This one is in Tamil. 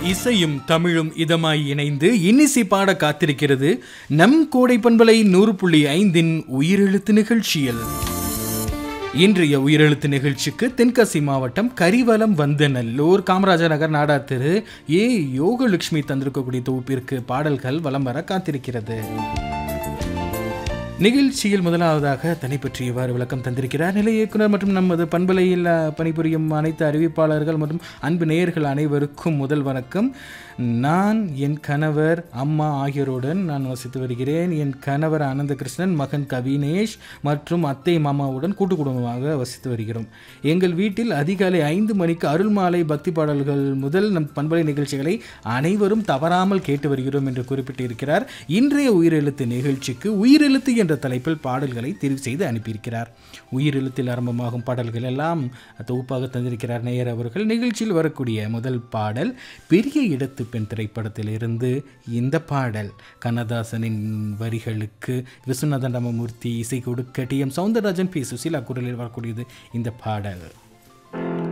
இசையும் தமிழும் இதமாய் இணைந்து இன்னிசை பாட காத்திருக்கிறது நம் கோடை பண்பலை நூறு புள்ளி ஐந்தின் உயிரெழுத்து நிகழ்ச்சியில் இன்றைய உயிரெழுத்து நிகழ்ச்சிக்கு தென்காசி மாவட்டம் கரிவலம் வந்த நல்லூர் காமராஜர் நகர் நாடா திரு ஏ யோகலட்சுமி தந்திருக்கக்கூடிய தொகுப்பிற்கு பாடல்கள் வலம் வர காத்திருக்கிறது நிகழ்ச்சியில் முதலாவதாக தன்னை பற்றி இவ்வாறு விளக்கம் தந்திருக்கிறார் நிலை இயக்குனர் மற்றும் நமது பண்பலையில் அஹ், பணிபுரியும் அனைத்து அறிவிப்பாளர்கள் மற்றும் அன்பு நேயர்கள் அனைவருக்கும் முதல் வணக்கம் நான் என் கணவர் அம்மா ஆகியோருடன் நான் வசித்து வருகிறேன் என் கணவர் ஆனந்தகிருஷ்ணன் மகன் கவினேஷ் மற்றும் அத்தை மாமாவுடன் கூட்டு குடும்பமாக வசித்து வருகிறோம் எங்கள் வீட்டில் அதிகாலை ஐந்து மணிக்கு அருள் மாலை பக்தி பாடல்கள் முதல் நம் பண்பலை நிகழ்ச்சிகளை அனைவரும் தவறாமல் கேட்டு வருகிறோம் என்று குறிப்பிட்டிருக்கிறார் இன்றைய உயிரெழுத்து நிகழ்ச்சிக்கு உயிரெழுத்து என்ற தலைப்பில் பாடல்களை தெரிவு செய்து அனுப்பியிருக்கிறார் உயிரெழுத்தில் ஆரம்பமாகும் பாடல்கள் எல்லாம் தொகுப்பாக தந்திருக்கிறார் நேயர் அவர்கள் நிகழ்ச்சியில் வரக்கூடிய முதல் பாடல் பெரிய இடத்து பெண் திரைப்படத்திலிருந்து இந்த பாடல் கண்ணதாசனின் வரிகளுக்கு விஸ்வநாதன் ராமமூர்த்தி இசை கொடுக்க T M Soundararajan P Susheela குரலில் வரக்கூடியது இந்த பாடல்